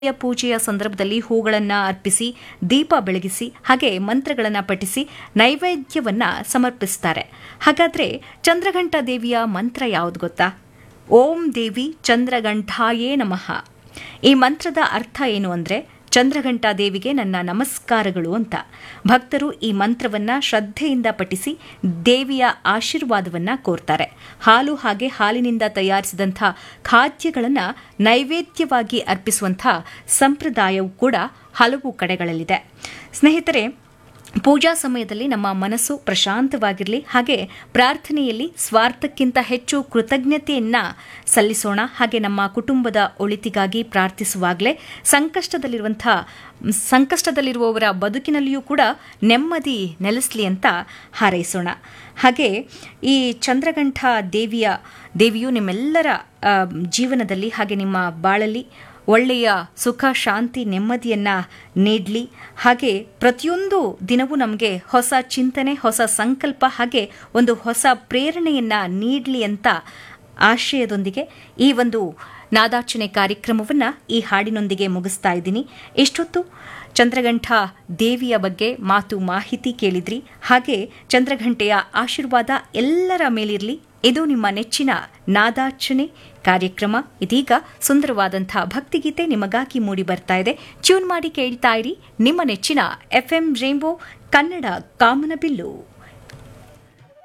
ಪೂಜೆಯ ಸಂದರ್ಭದಲ್ಲಿ ಹೂಗಳನ್ನು ಅರ್ಪಿಸಿ ದೀಪ ಬೆಳಗಿಸಿ ಹಾಗೆ ಮಂತ್ರಗಳನ್ನು ಪಠಿಸಿ ನೈವೇದ್ಯವನ್ನ ಸಮರ್ಪಿಸ್ತಾರೆ ಹಾಗಾದ್ರೆ ಚಂದ್ರಘಂಟ ದೇವಿಯ ಮಂತ್ರ ಯಾವುದು ಗೊತ್ತಾ ಓಂ ದೇವಿ ಚಂದ್ರಘಂಟಾಯೇ ನಮಃ ಈ ಮಂತ್ರದ ಅರ್ಥ ಏನು ಅಂದ್ರೆ ಚಂದ್ರಘಂಟಾ ದೇವಿಗೆ ನನ್ನ ನಮಸ್ಕಾರಗಳು ಅಂತ ಭಕ್ತರು ಈ ಮಂತ್ರವನ್ನ ಶ್ರದ್ಧೆಯಿಂದ ಪಠಿಸಿ ದೇವಿಯ ಆಶೀರ್ವಾದವನ್ನ ಕೋರ್ತಾರೆ ಹಾಲು ಹಾಗೆ ಹಾಲಿನಿಂದ ತಯಾರಿಸಿದಂಥ ಖಾದ್ಯಗಳನ್ನು ನೈವೇದ್ಯವಾಗಿ ಅರ್ಪಿಸುವಂಥ ಸಂಪ್ರದಾಯವು ಕೂಡ ಹಲವು ಕಡೆಗಳಲ್ಲಿದೆ ಸ್ನೇಹಿತರೆ ಪೂಜಾ ಸಮಯದಲ್ಲಿ ನಮ್ಮ ಮನಸ್ಸು ಪ್ರಶಾಂತವಾಗಿರಲಿ ಹಾಗೆ ಪ್ರಾರ್ಥನೆಯಲ್ಲಿ ಸ್ವಾರ್ಥಕ್ಕಿಂತ ಹೆಚ್ಚು ಕೃತಜ್ಞತೆಯನ್ನ ಸಲ್ಲಿಸೋಣ ಹಾಗೆ ನಮ್ಮ ಕುಟುಂಬದ ಒಳಿತಿಗಾಗಿ ಪ್ರಾರ್ಥಿಸುವಾಗಲೇ ಸಂಕಷ್ಟದಲ್ಲಿರುವಂಥ ಸಂಕಷ್ಟದಲ್ಲಿರುವವರ ಬದುಕಿನಲ್ಲಿಯೂ ಕೂಡ ನೆಮ್ಮದಿ ನೆಲೆಸಲಿ ಅಂತ ಹಾರೈಸೋಣ ಹಾಗೆ ಈ ಚಂದ್ರಗಂಠ ದೇವಿಯ ದೇವಿಯು ನಿಮ್ಮೆಲ್ಲರ ಆ, ಜೀವನದಲ್ಲಿ ಹಾಗೆ ನಿಮ್ಮ ಬಾಳಲ್ಲಿ ಒಳ್ಳೆಯ ಸುಖ ಶಾಂತಿ ನೆಮ್ಮದಿಯನ್ನ ನೀಡಲಿ ಹಾಗೆ ಪ್ರತಿಯೊಂದು ದಿನವೂ ನಮಗೆ ಹೊಸ ಚಿಂತನೆ ಹೊಸ ಸಂಕಲ್ಪ ಹಾಗೆ ಒಂದು ಹೊಸ ಪ್ರೇರಣೆಯನ್ನ ನೀಡಲಿ ಅಂತ ಆಶಯದೊಂದಿಗೆ ಈ ಒಂದು ನಾದಾರ್ಚನೆ ಕಾರ್ಯಕ್ರಮವನ್ನು ಈ ಹಾಡಿನೊಂದಿಗೆ ಮುಗಿಸ್ತಾ ಇದ್ದೀನಿ ಇಷ್ಟೊತ್ತು ಚಂದ್ರಗಂಠ ದೇವಿಯ ಬಗ್ಗೆ ಮಾತು ಮಾಹಿತಿ ಕೇಳಿದ್ರಿ ಹಾಗೆ ಚಂದ್ರಘಂಟೆಯ ಆಶೀರ್ವಾದ ಎಲ್ಲರ ಮೇಲಿರಲಿ ಇದು ನಿಮ್ಮ ನೆಚ್ಚಿನ ನಾದಾರ್ಚನೆ ಕಾರ್ಯಕ್ರಮ ಇದೀಗ ಸುಂದರವಾದಂಥ ಭಕ್ತಿಗೀತೆ ನಿಮಗಾಗಿ ಮೂಡಿ ಬರ್ತಾ ಇದೆ ಟ್ಯೂನ್ ಮಾಡಿ ಕೇಳ್ತಾ ಇರಿ ನಿಮ್ಮ ನೆಚ್ಚಿನ ಎಫ್ಎಂ ರೇಂಬೋ ಕನ್ನಡ ಕಾಮನಬಿಲ್ಲು